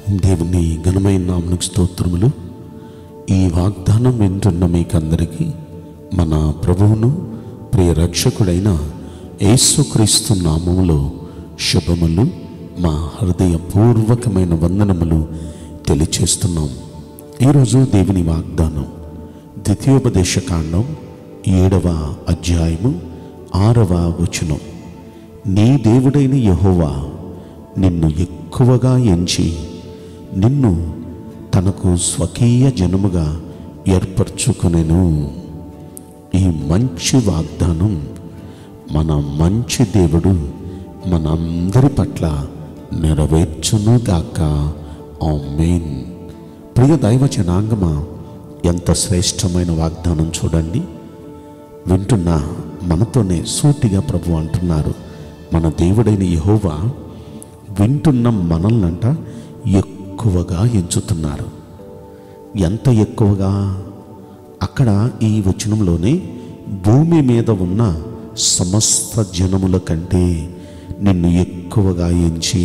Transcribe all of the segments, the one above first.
దేవుని ఘనమైన నామనికి స్తోత్రములు ఈ వాగ్దానం వింటున్న మీకందరికీ మన ప్రభువును ప్రియ రక్షకుడైన యేసుక్రీస్తు నామములో శుభములు మా హృదయపూర్వకమైన వందనములు తెలియచేస్తున్నాం ఈరోజు దేవుని వాగ్దానం ద్వితీయోపదేశ కాండం ఏడవ అధ్యాయము ఆరవ వచనం నీ దేవుడైన యెహోవా నిన్ను ఎక్కువగా ఎంచి నిన్ను తనకు స్వకీయ జనముగా ఏర్పరచుకునేను ఈ మంచి వాగ్దానం మన మంచి దేవుడు మనందరి పట్ల నెరవేర్చును గాక ఆమేన్ ప్రియ దైవ జనాంగమా ఎంత శ్రేష్టమైన వాగ్దానం చూడండి వింటున్న మనతోనే సూటిగా ప్రభు అంటున్నారు మన దేవుడైన యెహోవా వింటున్న మనల్నంట ఎక్కువగా ఎంచుతున్నారు ఎంత ఎక్కువగా అక్కడ ఈ వచనంలోనే భూమి మీద ఉన్న సమస్త జనముల కంటే నిన్ను ఎక్కువగా ఎంచి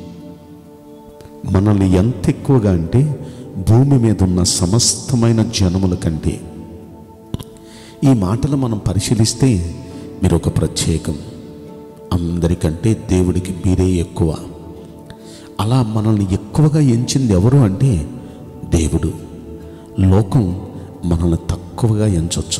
మనల్ని ఎంత ఎక్కువగా అంటే భూమి మీద ఉన్న సమస్తమైన జనముల కంటే ఈ మాటలు మనం పరిశీలిస్తే మీరు ఒక ప్రత్యేకం అందరికంటే దేవుడికి మీరే ఎక్కువ అలా మనల్ని ఎక్కువగా ఎంచింది ఎవరు అంటే దేవుడు లోకం మనల్ని తక్కువగా ఎంచవచ్చు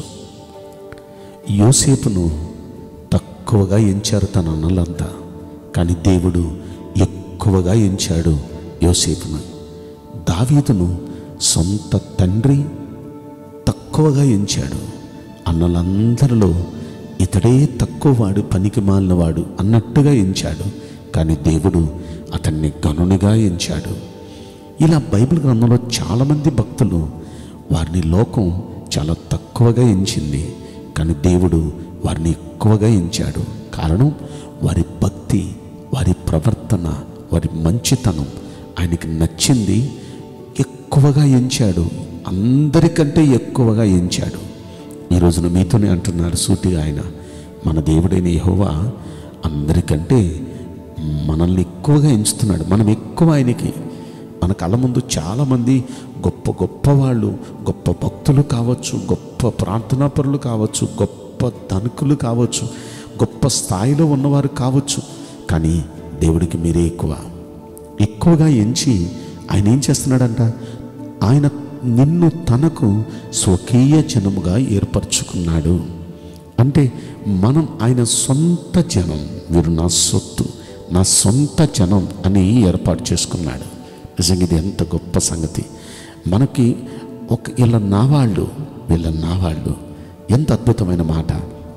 యోసేపును తక్కువగా ఎంచారు తన అన్నలంతా కానీ దేవుడు ఎక్కువగా ఎంచాడు యోసేపును దావీదును సొంత తండ్రి తక్కువగా ఎంచాడు అన్నలందరిలో ఇతడే తక్కువ వాడు పనికి మాలినవాడు అన్నట్టుగా ఎంచాడు కానీ దేవుడు అతన్ని గనునిగా ఎంచాడు ఇలా బైబిల్ గ్రంథంలో చాలామంది భక్తులు వారిని లోకం చాలా తక్కువగా ఎంచింది కానీ దేవుడు వారిని ఎక్కువగా ఎంచాడు కారణం వారి భక్తి వారి ప్రవర్తన వారి మంచితనం ఆయనకి నచ్చింది ఎక్కువగా ఎంచాడు అందరికంటే ఎక్కువగా ఎంచాడు ఈ రోజున మీతోనే అంటున్నాడు సూటిగా ఆయన మన దేవుడైన యెహోవా అందరికంటే మనల్ని ఎక్కువగా ఎంచుతున్నాడు మనం ఎక్కువ ఆయనకి మన కళ్ళ ముందు చాలామంది గొప్ప గొప్ప వాళ్ళు గొప్ప భక్తులు కావచ్చు గొప్ప ప్రార్థనాపరులు కావచ్చు గొప్ప ధనికులు కావచ్చు గొప్ప స్థాయిలో ఉన్నవారు కావచ్చు కానీ దేవుడికి మీరే ఎక్కువ ఎక్కువగా ఎంచి ఆయన ఏం చేస్తున్నాడంట ఆయన నిన్ను తనకు స్వకీయ జనముగా ఏర్పరచుకున్నాడు అంటే మనం ఆయన సొంత జనం వీరు నా సొత్తు నా సొంత జనం అని ఏర్పాటు చేసుకున్నాడు నిజంగా ఇది ఎంత గొప్ప సంగతి మనకి ఒక వీళ్ళ నావాళ్ళు వీళ్ళ నావాళ్ళు ఎంత అద్భుతమైన మాట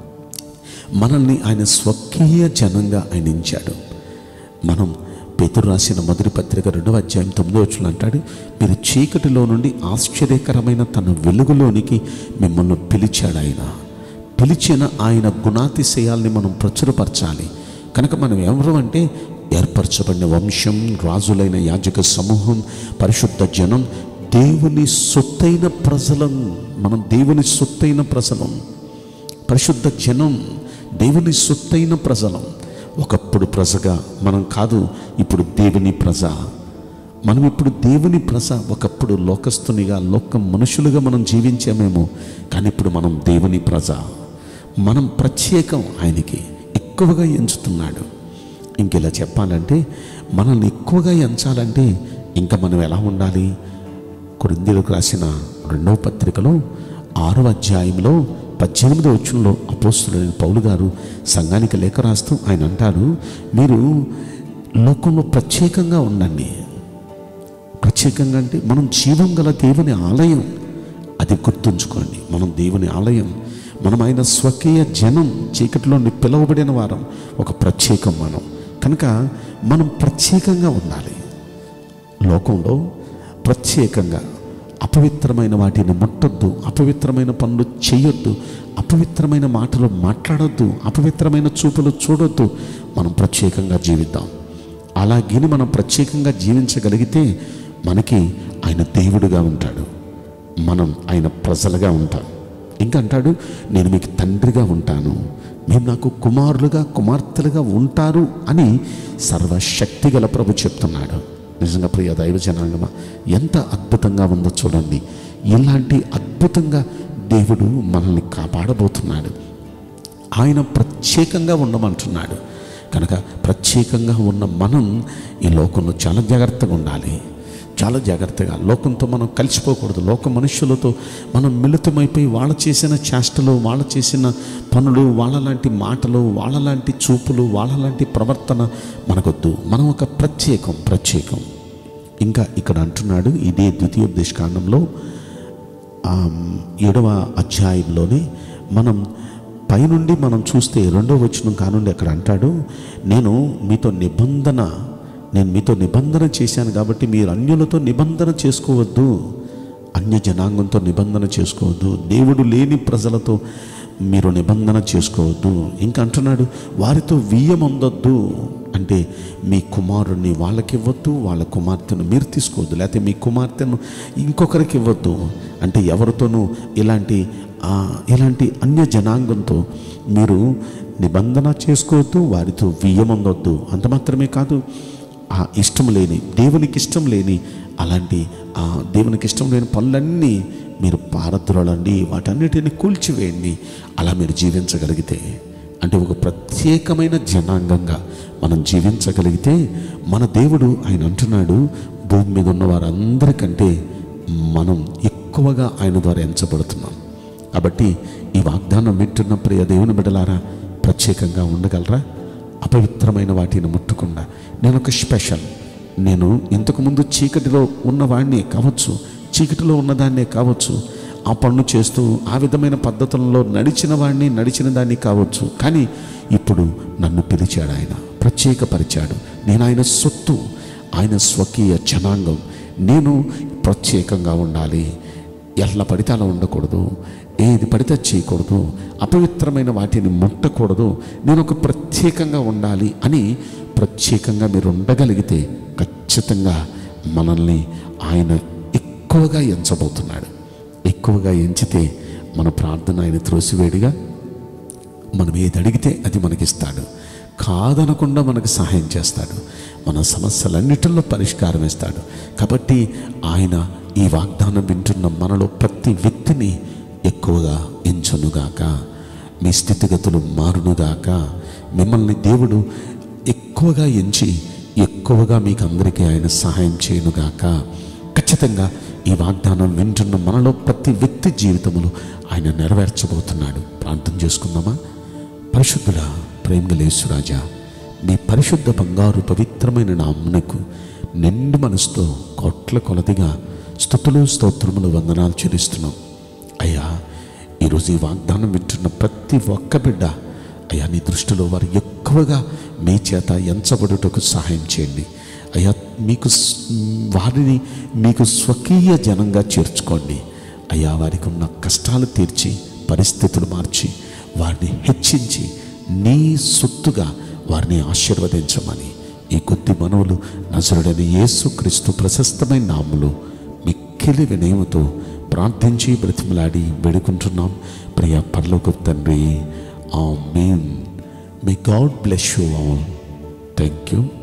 మనల్ని ఆయన స్వకీయ జనంగా ఆయన ఎంచాడు మనం పేతురు రాసిన మొదటి పత్రిక రెండవ అధ్యాయం తొమ్మిదో వచ్చిన అంటాడు మీరు చీకటిలో నుండి ఆశ్చర్యకరమైన తన వెలుగులోనికి మిమ్మల్ని పిలిచాడు ఆయన పిలిచిన ఆయన గుణాతిశయాల్ని మనం ప్రచురపరచాలి కనుక మనం ఎవరు అంటే ఏర్పరచబడిన వంశం రాజులైన యాజక సమూహం పరిశుద్ధ జనం దేవుని సొత్తైన ప్రజలం మనం దేవుని సొత్తైన ప్రజలం పరిశుద్ధ జనం దేవుని సొత్తైన ప్రజలం ఒకప్పుడు ప్రజగా మనం కాదు ఇప్పుడు దేవుని ప్రజ మనం ఇప్పుడు దేవుని ప్రజ ఒకప్పుడు లోకస్తునిగా లోక మనుషులుగా మనం జీవించామేమో కానీ ఇప్పుడు మనం దేవుని ప్రజ మనం ప్రత్యేకం ఆయనకి ఎక్కువగా ఎంచుతున్నాడు ఇంకెలా చెప్పాలంటే మనల్ని ఎక్కువగా ఎంచాలంటే ఇంకా మనం ఎలా ఉండాలి కొరిందీలకు రాసిన రెండవ పత్రికలో ఆరవ అధ్యాయంలో పద్దెనిమిదో వచ్చంలో అపోస్తులైన పౌలు గారు సంఘానికి లేఖ రాస్తూ ఆయన అంటారు మీరు లోకంలో ప్రత్యేకంగా ఉండండి ప్రత్యేకంగా అంటే మనం జీవం గల దేవుని ఆలయం అది గుర్తుంచుకోండి మనం దేవుని ఆలయం మనం ఆయన స్వకీయ జనం చీకటిలో పిలువబడిన వారం ఒక ప్రత్యేకం మనం కనుక మనం ప్రత్యేకంగా ఉండాలి లోకంలో ప్రత్యేకంగా అపవిత్రమైన వాటిని ముట్టొద్దు అపవిత్రమైన పనులు చేయొద్దు అపవిత్రమైన మాటలు మాట్లాడొద్దు అపవిత్రమైన చూపులు చూడొద్దు మనం ప్రత్యేకంగా జీవిద్దాం అలాగని మనం ప్రత్యేకంగా జీవించగలిగితే మనకి ఆయన దేవుడుగా ఉంటాడు మనం ఆయన ప్రజలుగా ఉంటాం ఇంకా అంటాడు నేను మీకు తండ్రిగా ఉంటాను మీరు నాకు కుమారులుగా కుమార్తెలుగా ఉంటారు అని సర్వశక్తి గల ప్రభు చెప్తున్నాడు నిజంగా ప్రియ దైవ జనాంగమా ఎంత అద్భుతంగా ఉందో చూడండి ఇలాంటి అద్భుతంగా దేవుడు మనల్ని కాపాడబోతున్నాడు ఆయన ప్రత్యేకంగా ఉండమంటున్నాడు కనుక ప్రత్యేకంగా ఉన్న మనం ఈ లోకంలో చాలా జాగ్రత్తగా ఉండాలి చాలా జాగ్రత్తగా లోకంతో మనం కలిసిపోకూడదు లోక మనుషులతో మనం మిళితమైపోయి వాళ్ళ చేసిన చేష్టలు వాళ్ళ చేసిన పనులు వాళ్ళ లాంటి మాటలు వాళ్ళ లాంటి చూపులు వాళ్ళ లాంటి ప్రవర్తన మనకొద్దు మనం ఒక ప్రత్యేకం ప్రత్యేకం ఇంకా ఇక్కడ అంటున్నాడు ఇదే ద్వితీయోపదేశ కాండంలో ఆ, ఏడవ అధ్యాయంలోనే మనం పైనుండి మనం చూస్తే రెండో వచనం కానుండి అక్కడ అంటాడు నేను మీతో నిబంధన నేను మీతో నిబంధన చేశాను కాబట్టి మీరు అన్యులతో నిబంధన చేసుకోవద్దు అన్య జనాంగంతో నిబంధన చేసుకోవద్దు దేవుడు లేని ప్రజలతో మీరు నిబంధన చేసుకోవద్దు ఇంకా అంటున్నాడు వారితో వియ్యమొందొద్దు అంటే మీ కుమారుణ్ణి వాళ్ళకి ఇవ్వద్దు వాళ్ళ కుమార్తెను మీరు తీసుకోవద్దు లేకపోతే మీ కుమార్తెను ఇంకొకరికి ఇవ్వద్దు అంటే ఎవరితోనూ ఇలాంటి ఆ, ఇలాంటి అన్య జనాంగంతో మీరు నిబంధన చేసుకోవద్దు వారితో వియ్యమొందొద్దు అంత మాత్రమే కాదు ఆ ఇష్టం లేని దేవునికి ఇష్టం లేని అలాంటి ఆ దేవునికి ఇష్టం లేని పనులన్నీ మీరు పారద్రోలండి వాటన్నిటిని కూల్చివేయండి అలా మీరు జీవించగలిగితే అంటే ఒక ప్రత్యేకమైన జనాంగంగా మనం జీవించగలిగితే మన దేవుడు ఆయన అంటున్నాడు భూమి మీద ఉన్న వారందరికంటే మనం ఎక్కువగా ఆయన ద్వారా ఎంచబడుతున్నాం కాబట్టి ఈ వాగ్దానం వింటున్న ప్రియ దేవుని బిడ్డలారా ప్రత్యేకంగా ఉండగలరా అపవిత్రమైన వాటిని ముట్టకుండా నేను ఒక స్పెషల్ నేను ఇంతకుముందు చీకటిలో ఉన్నవాడిని కావచ్చు చీకటిలో ఉన్నదాన్నే కావచ్చు ఆ పనులు చేస్తూ ఆ విధమైన పద్ధతుల్లో నడిచిన వాడిని నడిచిన దాన్ని కావచ్చు కానీ ఇప్పుడు నన్ను పిలిచాడు ఆయన ప్రత్యేకపరిచాడు నేను ఆయన సొత్తు ఆయన స్వకీయ జనాంగం నేను ప్రత్యేకంగా ఉండాలి ఎలా పడితే అలా ఉండకూడదు ఏది పడితే అది చేయకూడదు అపవిత్రమైన వాటిని ముట్టకూడదు నేను ఒక ప్రత్యేకంగా ఉండాలి అని ప్రత్యేకంగా మీరు ఉండగలిగితే ఖచ్చితంగా మనల్ని ఆయన ఎక్కువగా ఎంచబోతున్నాడు ఎక్కువగా ఎంచితే మన ప్రార్థన ఆయన త్రోసివేడిగా మనం ఏది అడిగితే అది మనకిస్తాడు కాదనకుండా మనకు సహాయం చేస్తాడు మన సమస్యలన్నిటిలో పరిష్కారం ఇస్తాడు కాబట్టి ఆయన ఈ వాగ్దానం వింటున్న మనలో ప్రతి వ్యక్తిని ఎక్కువగా ఎంచునుగాక మీ స్థితిగతులు మారునుగాక మిమ్మల్ని దేవుడు ఎక్కువగా ఎంచి ఎక్కువగా మీకు అందరికీ ఆయన సహాయం చేయనుగాక ఖచ్చితంగా ఈ వాగ్దానం వింటున్న మనలో ప్రతి వ్యక్తి జీవితంలో ఆయన నెరవేర్చబోతున్నాడు ప్రార్థన చేసుకుందామా పరిశుద్ధుల ప్రేమగలేశ్వరాజా మీ పరిశుద్ధ బంగారు పవిత్రమైన నామునకు నిండు మనసుతో కోట్ల కొలదిగా స్థుతులు స్తోత్రములు వందనాలు చెల్లిస్తున్నాం అయ్యా ఈరోజు ఈ వాగ్దానం వింటున్న ప్రతి ఒక్క బిడ్డ అయ్యా నీ దృష్టిలో వారు ఎక్కువగా మీ చేత ఎంచబడుటకు సహాయం చేయండి అయ్యా మీకు స్- వారిని మీకు స్వకీయ జనంగా చేర్చుకోండి అయ్యా వారికి ఉన్న కష్టాలు తీర్చి పరిస్థితులు మార్చి వారిని హెచ్చించి నీ సొత్తుగా వారిని ఆశీర్వదించమని ఈ కొద్ది మనవులు నజరుడని యేసు క్రీస్తు ప్రశస్తమైన నాములు మిక్కిలి వినయముతో ప్రార్థించి బ్రతిమలాడి వేడుకుంటున్నాం ప్రియ పర్లోక తండ్రి amen may God bless you all thank you